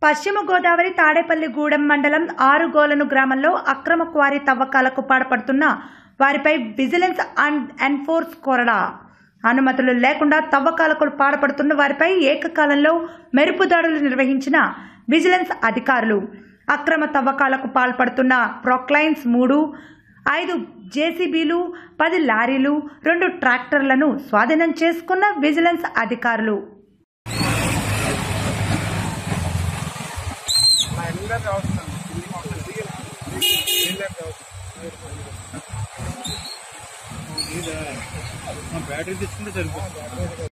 పశ్చిమ గోదావరి తాడేపల్లిగూడెం మండలం ఆరుగోలను గ్రామంలో అక్రమ క్వారీ తవ్వకాలకు పాల్పడుతున్న వారిపై విజిలెన్స్ అండ్ ఎన్ఫోర్స్ కొరడా అనుమతులు లేకుండా తవ్వకాలకు పాల్పడుతున్న వారిపై ఏకకాలంలో మెరుపు దాడులు నిర్వహించిన విజిలెన్స్ అధికారులు అక్రమ తవ్వకాలకు పాల్పడుతున్న ప్రొక్లైన్స్ మూడు ఐదు జేసీబీలు పది లారీలు రెండు ట్రాక్టర్లను స్వాధీనం చేసుకున్న విజిలెన్స్ అధికారులు బ్యాటరీ తీసుకుంటే సరిపోతుంది